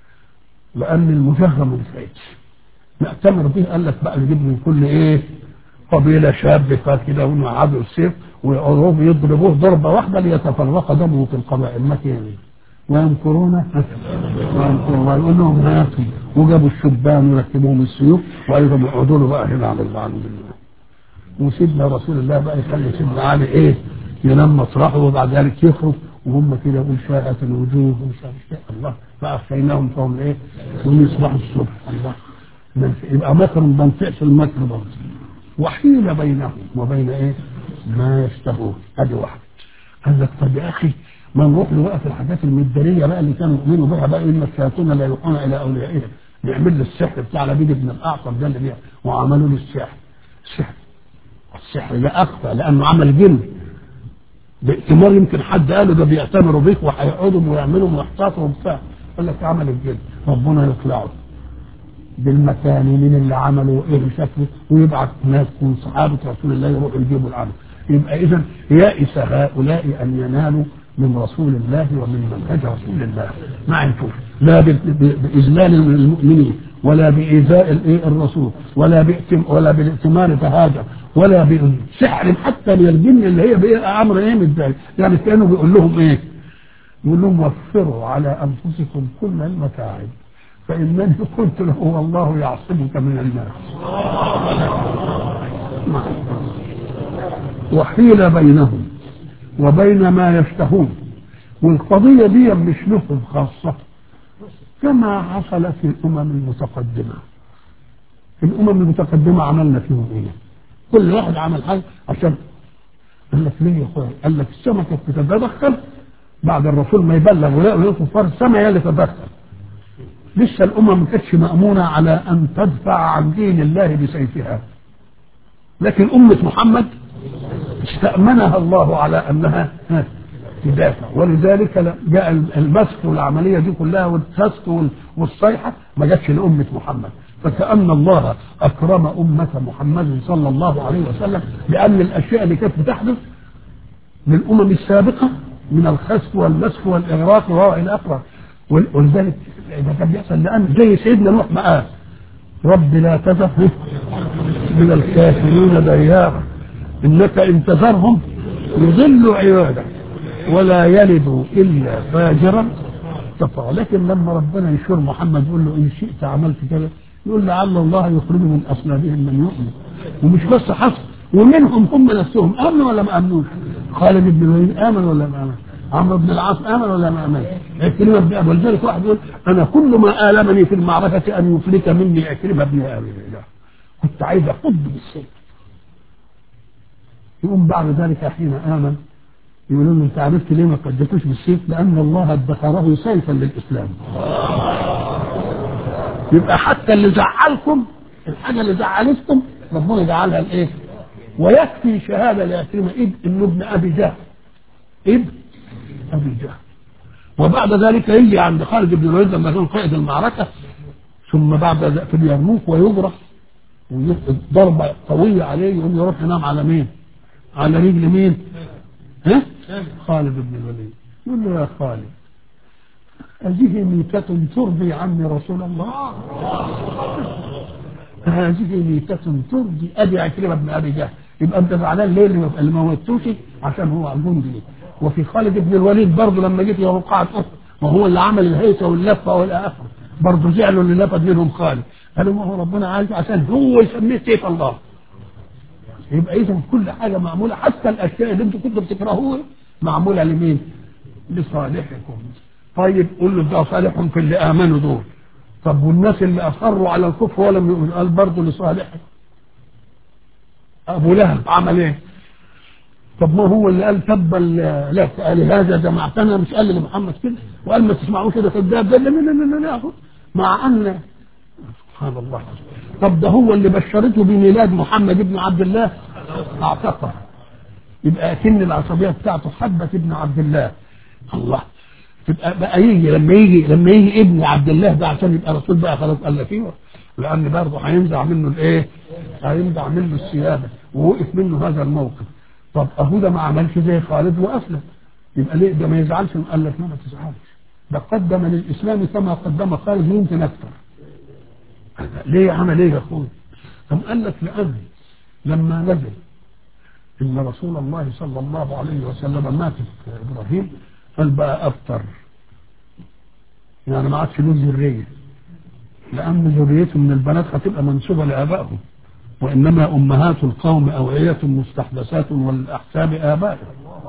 S1: لأن المجاهرة ما نفعتش نأتمر به قال لك بقى نجيب من كل إيه؟ قبيلة شاب فات كده ويقعدوا السيف ويقعدوا يضربوه ضربة واحدة ليتفرق دمه في القبائل ما يعني ويمكرون ويمكرون ويقول لهم هاتوا وجابوا الشبان وركبوهم السيوف وايضا يقعدوا له بقى هنا على العالم بالله وسيدنا رسول الله بقى يخلي سيدنا علي ايه ينام مطرحه وبعد ذلك يخرج وهم كده يقول شاءت الوجوه ومش عارف ايه الله فاخفيناهم فهم ايه ويصبحوا الصبح الله يبقى مكر ما نفعش المكر برضه وحيل بينهم وبين ايه ما يشتهون ادي واحده قال لك طب يا اخي ما نروح له بقى في الحاجات المداريه بقى اللي كانوا يؤمنوا بها بقى ان الشياطين لا يوحون الى اوليائهم نعمل له السحر بتاع لبيد بن الاعصم ده اللي بيه وعملوا له السحر السحر السحر ده اخفى لانه عمل جن بائتمار يمكن حد قاله ده بيأتمروا بيك وهيقعدوا ويعملوا ويحتاطوا وبتاع قال لك عمل الجن ربنا يطلعوا بالمكان من اللي عملوا ايه شكله ويبعث ناس من صحابه رسول الله يروحوا يجيبوا العمل يبقى اذا يائس هؤلاء ان ينالوا من رسول الله ومن منهج رسول الله ما عرفوش لا بإذلال المؤمنين ولا بإيذاء الرسول ولا بإتم ولا بالائتمار تهاجر ولا بسحر حتى من الجن اللي هي بقى أمر إيه من ذلك يعني كانوا بيقول لهم إيه؟ يقول لهم وفروا على أنفسكم كل المتاعب فإنني قلت له والله يعصمك من الناس وحيل بينهم وبين ما يشتهون والقضية دي مش لهم خاصة كما حصل في الأمم المتقدمة الأمم المتقدمة عملنا فيهم إيه كل واحد عمل حاجة عشان قال لك ليه يا أخويا قال لك السمكة بتتدخل بعد الرسول ما يبلغ ولا يكفر السماء هي اللي تتدخل لسه الأمم ما كانتش مأمونة على أن تدفع عن دين الله بسيفها لكن أمة محمد استأمنها الله على أنها تدافع ولذلك جاء المسك والعملية دي كلها والتسك والصيحة ما جاتش لأمة محمد فكأن الله أكرم أمة محمد صلى الله عليه وسلم لأن الأشياء اللي كانت بتحدث للأمم السابقة من الخسف والمسك والإغراق وإلى آخره ولذلك ده كان بيحصل لأن زي سيدنا نوح ما قال رب لا تذر من الكافرين ديارا انك ان تذرهم يضلوا عبادك ولا يلدوا الا فاجرا كفرا لكن لما ربنا يشور محمد يقول له ان شئت عملت كذا يقول لعل الله يخرج من اصلابهم من يؤمن ومش بس حصل ومنهم هم نفسهم امنوا ولا ما امنوش خالد بن الوليد امن ولا ما امن عمرو بن العاص امن ولا ما امن عكرمه بن ولذلك واحد يقول انا كل ما المني في المعركه ان يفلت مني عكرمه بن ابي كنت عايز اخد بالسيف يقوم بعد ذلك حين امن يقولوا له انت عرفت ليه ما قدتوش بالسيف؟ لان الله ادخره سيفا للاسلام. يبقى حتى اللي زعلكم الحاجه اللي زعلتكم ربنا جعلها الايه ويكفي شهاده لعكرمه ابن انه ابن ابي جهل ابن ابي جهل وبعد ذلك يجي عند خالد بن الوليد لما كان قائد المعركه ثم بعد ذلك في اليرموك ويجرح ضربه قويه عليه يقوم يروح ينام على مين؟ على رجل مين؟ ها؟ خالد بن الوليد يقول له يا خالد هذه ميتة ترضي عني رسول الله هذه ميتة ترضي ابي عكرمه بن ابي جهل يبقى انت زعلان ليه اللي اللي ما موتوش عشان هو جندي وفي خالد بن الوليد برضه لما جيت يوم قاعة احد ما هو اللي عمل الهيثه واللفه والى اخره برضه زعلوا اللي لفت منهم خالد قالوا ما هو ربنا عايز عشان هو يسميه سيف الله يبقى اذا كل حاجه معموله حتى الاشياء اللي انتم كنتوا بتكرهوها معموله لمين؟ لصالحكم طيب قول له ده صالح في اللي امنوا دول طب والناس اللي اصروا على الكفر ولم يؤمنوا قال برضه لصالحكم ابو لهب عمل ايه؟ طب ما هو اللي قال تبا لك قال هذا جمعتنا مش قال لمحمد كده وقال ما تسمعوش كده كذاب لا لا لا لا لا لا مع ان سبحان الله طب ده هو اللي بشرته بميلاد محمد بن عبد الله اعتقد يبقى اكن العصبيه بتاعته حبه ابن عبد الله الله تبقى بقى يجي لما يجي لما يجي ابن عبد الله ده عشان يبقى رسول بقى خلاص قال لك ايوه لان برضه هينزع منه الايه؟ هينزع منه السياده ووقف منه هذا الموقف طب اهو ده ما عملش زي خالد واسلم يبقى ليه ده ما يزعلش قال لك ما تزعلش ده قدم للاسلام كما قدم خالد يمكن اكثر ليه عمل ايه يا اخويا؟ طب قال لك لان لما نزل ان رسول الله صلى الله عليه وسلم مات في ابراهيم قال بقى ابتر يعني ما عادش له ذريه لان ذريته من البنات هتبقى منسوبه لابائهم وانما امهات القوم اوعيه مستحدثات والاحساب ابائهم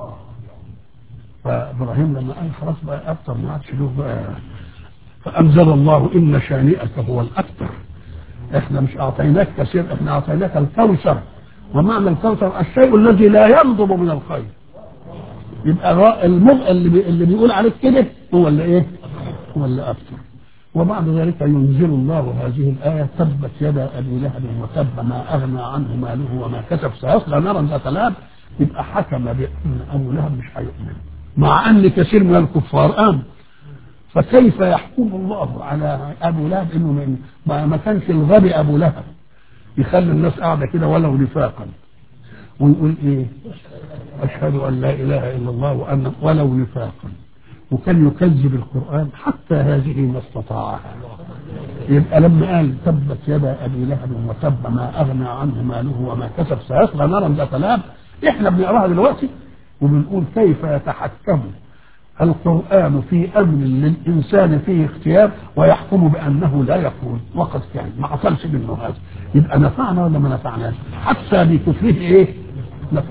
S1: فابراهيم لما قال خلاص بقى ابتر ما عادش له بقى فانزل الله ان شانئك هو الابتر احنا مش اعطيناك كثير احنا اعطيناك الكوثر ومعنى الكوثر الشيء الذي لا ينضب من الخير يبقى المرء اللي, بي اللي بيقول عليك كده هو اللي ايه هو اللي ابتر وبعد ذلك ينزل الله هذه الآية تبت يدا أبي لهب وتب ما أغنى عنه ماله وما كسب سيصلى نارا ذات لهب يبقى حكم بأن أبو لهب مش هيؤمن مع أن كثير من الكفار آمن فكيف يحكم الله على أبو لهب إنه من ما, ما كانش الغبي أبو لهب يخلي الناس قاعدة كده ولو نفاقا ويقول إيه أشهد أن لا إله إلا الله وأن ولو نفاقا وكان يكذب القرآن حتى هذه ما استطاعها يبقى لما قال تبت يدا أبي لهب وتب ما أغنى عنه ماله وما كسب سيصلى نارا ذات لهب إحنا بنقراها دلوقتي وبنقول كيف يتحكم القرآن في أمر للإنسان فيه اختيار ويحكم بأنه لا يكون وقد كان ما حصلش منه هذا يبقى نفعنا ولا ما نفعناش حتى بكفره إيه نفع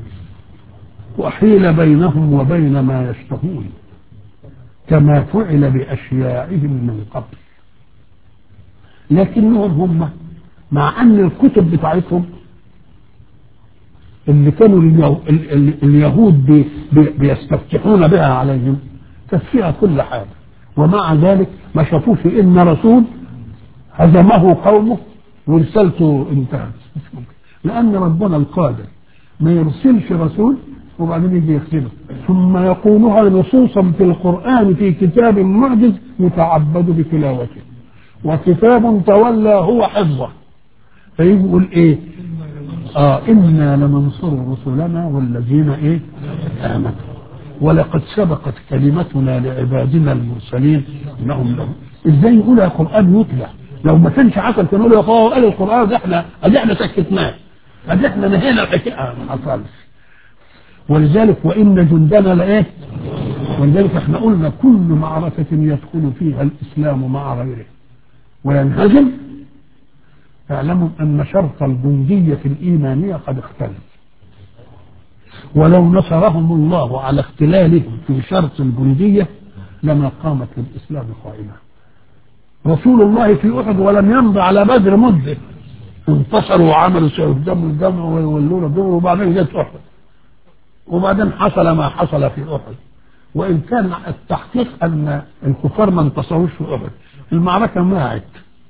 S1: وحيل بينهم وبين ما يشتهون كما فعل بأشياعهم من قبل لكنهم هم مع أن الكتب بتاعتهم اللي كانوا اليهو اليهود بي بي بيستفتحون بها عليهم كانت فيها كل حاجة ومع ذلك ما شافوش إن رسول هزمه قومه ورسالته انتهت لأن ربنا القادر ما يرسلش رسول وبعدين يجي يخدمه ثم يقولها نصوصا في القرآن في كتاب معجز يتعبد بتلاوته وكتاب تولى هو حفظه فيجي يقول ايه اه انا لننصر رسلنا والذين ايه امنوا ولقد سبقت كلمتنا لعبادنا المرسلين انهم لهم ازاي يقول يا قران يتلى لو ما كانش عسل كانوا يقولوا يا اخويا قال القران ده احنا ادي احنا سكتناه ادي احنا نهينا الحكايه ما حصلش ولذلك وإن جندنا لإيه ولذلك احنا قلنا كل معركة يدخل فيها الإسلام مع غيره وينهزم اعلموا أن شرط الجندية الإيمانية قد اختلف ولو نصرهم الله على اختلالهم في شرط الجندية لما قامت للإسلام قائمة رسول الله في أحد ولم يمضي على بدر مدة انتصروا وعملوا قدام الجمع ويولون الدور وبعدين جت أحد وبعدين حصل ما حصل في احد وان كان التحقيق ان الكفار ما انتصروش في احد المعركه ماعت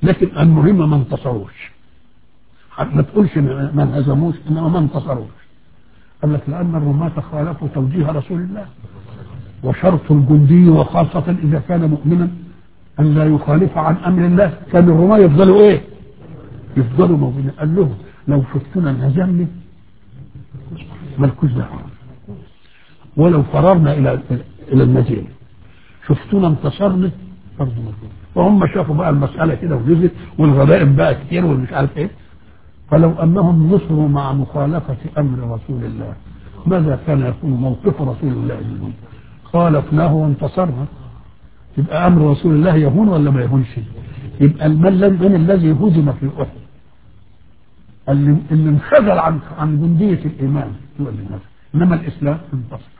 S1: لكن المهم ما انتصروش ما تقولش ما انهزموش انما ما انتصروش قال لك لان الرماة خالفوا توجيه رسول الله وشرط الجندي وخاصة إذا كان مؤمنا أن لا يخالف عن أمر الله كان الرماة يفضلوا إيه؟ يفضلوا موجودين قال لهم لو شفتنا انهزمنا مالكوش دعوة ولو فررنا إلى إلى المدينة شفتونا انتصرنا برضه مالكوش وهم شافوا بقى المسألة كده ونزلت والغبائب بقى كتير والمش عارف إيه فلو أنهم نصروا مع مخالفة أمر رسول الله ماذا كان يكون موقف رسول الله منهم خالفناه وانتصرنا يبقى امر رسول الله يهون ولا ما يهونش يبقى المن من الذي هزم في احد اللي اللي انخذل عن عن جنديه الايمان هو اللي نزل انما الاسلام انتصر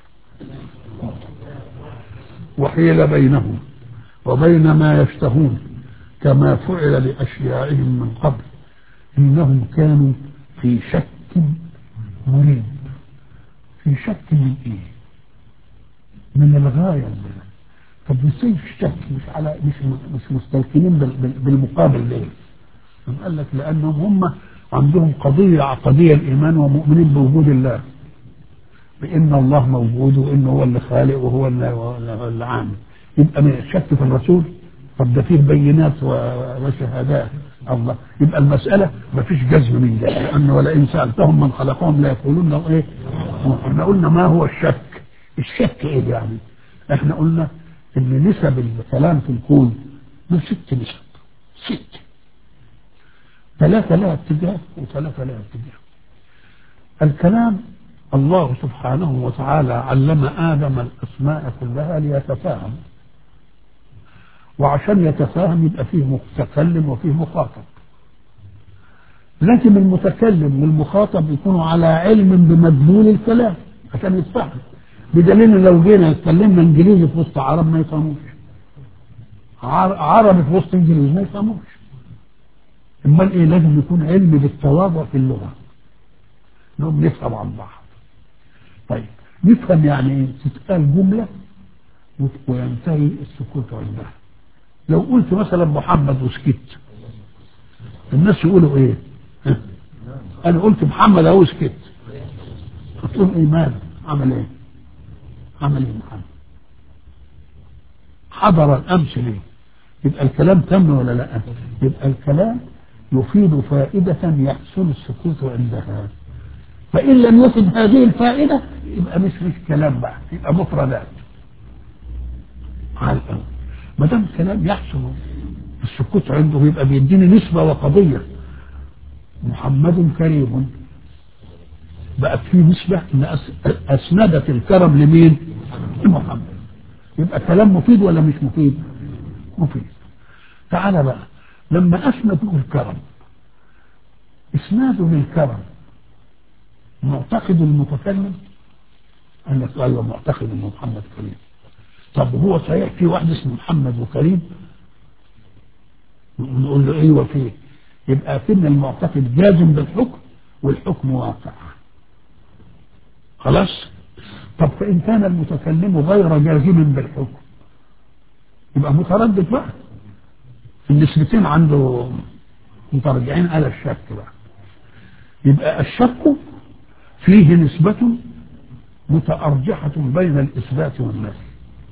S1: وحيل بينهم وبين ما يشتهون كما فعل لاشياعهم من قبل انهم كانوا في شك مريب في شك من ايه من الغاية اللي. طب ازاي في الشك مش على مش مش مستيقنين بال- بال- بالمقابل ليه؟ طب قال لك لانهم هم عندهم قضية عقدية الإيمان ومؤمنين بوجود الله بأن الله موجود وإنه هو اللي خالق وهو اللي, هو اللي عامل يبقى من الشك في الرسول طب ده فيه بينات و- وشهادات الله يبقى المسألة ما فيش جزم من ده لأن ولئن سألتهم من خلقهم لا يقولون ايه احنا قلنا ما هو الشك الشك ايه يعني احنا قلنا ان نسب الكلام في الكون له ست نسب ست ثلاثة لها اتجاه وثلاثة لها اتجاه الكلام الله سبحانه وتعالى علم آدم الأسماء كلها ليتفاهم وعشان يتفاهم يبقى فيه متكلم وفيه مخاطب لكن المتكلم والمخاطب يكونوا على علم بمدلول الكلام عشان يتفهم بدليل لو جينا اتكلمنا انجليزي في وسط عرب ما يفهموش عر- عربي في وسط انجليزي ما يفهموش امال ايه لازم يكون علم بالتواضع في اللغه انهم نفهم عن بعض طيب نفهم يعني ايه تتقال جمله وت- وينتهي السكوت عندها لو قلت مثلا محمد وسكت الناس يقولوا ايه ها؟ انا قلت محمد اهو سكت هتقول ايمان عمل ايه عمل ايه محمد حضر الامس ليه يبقى الكلام تم ولا لا يبقى الكلام يفيد فائدة يحسن السكوت عندها فإن لم يفد هذه الفائدة يبقى مش مش كلام بقى يبقى مفردات على الأول ما دام كلام يحسن السكوت عنده يبقى بيديني نسبة وقضية محمد كريم بقت في نسبة ان أس- اسندت الكرم لمين؟ لمحمد يبقى كلام مفيد ولا مش مفيد؟ مفيد تعالى بقى لما اسندوا الكرم اسناده للكرم معتقد المتكلم قال لك ايوه معتقد ان محمد كريم طب هو صحيح في واحد اسمه محمد وكريم نقول له ايوه فيه يبقى فينا المعتقد جازم بالحكم والحكم واقع خلاص طب فان كان المتكلم غير جازم بالحكم يبقى متردد بقى النسبتين عنده مترجعين على الشك بقى يبقى الشك فيه نسبة متأرجحة بين الإثبات والنفي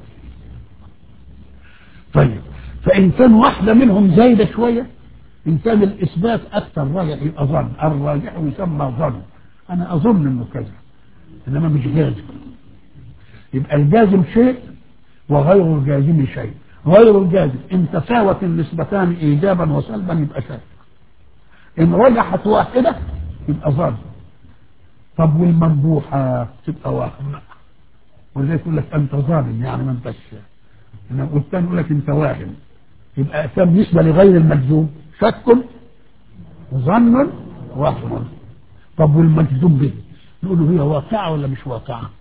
S1: طيب فإن كان واحدة منهم زايدة شوية إن كان الإثبات أكثر راجح يبقى ظن الراجح يسمى ظن أنا أظن إنه كذا إنما مش جازم يبقى الجازم شيء وغير الجازم شيء غير الجازم إن تساوت النسبتان إيجابا وسلبا يبقى شك إن رجحت واحدة يبقى ظن طب والمربوحة تبقى واهم ولذلك يقول لك أنت ظالم يعني ما أنتش إنما والثاني يقول لك أنت واهم يبقى كم بالنسبة لغير المجزوم شك ظن وهم طب والمجزوم به نقول له هي واقعة ولا مش واقعة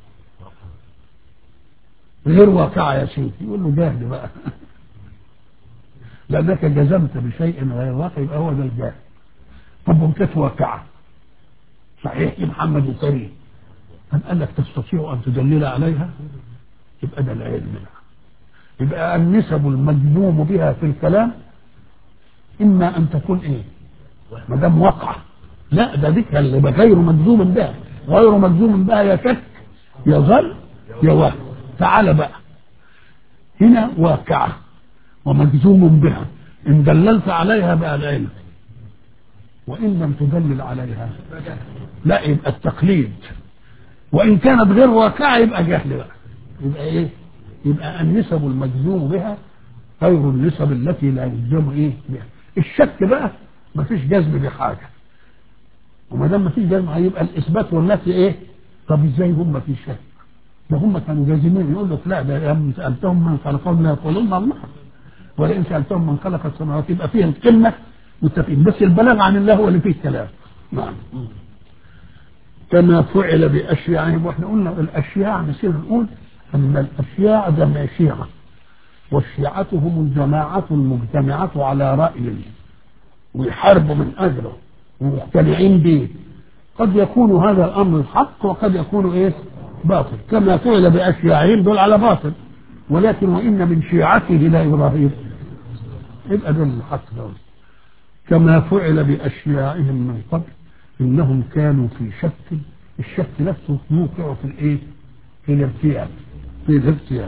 S1: غير واقعة يا سيدي يقول له جاهل بقى لأنك جزمت بشيء غير واقع يبقى هو ده الجاهل طب وإن كانت واقعة صحيح يا محمد وكريم أم قال لك تستطيع أن تدلل عليها يبقى ده العلم بقى يبقى النسب المجزوم بها في الكلام اما ان تكون ايه ما دام وقع لا ده ذكر اللي يبقى غير مجزوم بها غير مجزوم بها يا شك يا ظل يا وهم تعال بقى هنا واقعة ومجزوم بها إن دللت عليها بقى العلم وإن لم تدلل عليها لا يبقى التقليد وإن كانت غير واقعة يبقى جهل بقى يبقى إيه؟ يبقى النسب المجزوم بها غير النسب التي لا يجزم إيه بها الشك بقى مفيش جزم بحاجة وما دام مفيش جزم هيبقى الإثبات والنفي إيه؟ طب إزاي هم في شك؟ ده هم كانوا جازمين يقول لك لا ده لما سالتهم من خلقهم لا يقولون الله ولئن سالتهم من خلق السماوات يبقى فيها القمه متفقين بس البلاغ عن الله هو اللي فيه الكلام نعم كما فعل باشياعهم واحنا قلنا الاشياع نسير نقول ان الاشياع جمع شيعه والشيعة هم الجماعة المجتمعة على رأي ويحاربوا من أجله ومقتنعين به قد يكون هذا الأمر الحق وقد يكون إيه باطل كما فعل بأشياعهم دول على باطل ولكن وإن من شيعته لإبراهيم يبقى دول الحق دول كما فعل بأشياعهم من قبل إنهم كانوا في شك الشك نفسه يوقع في الإيه؟ في الارتياب في الارتياب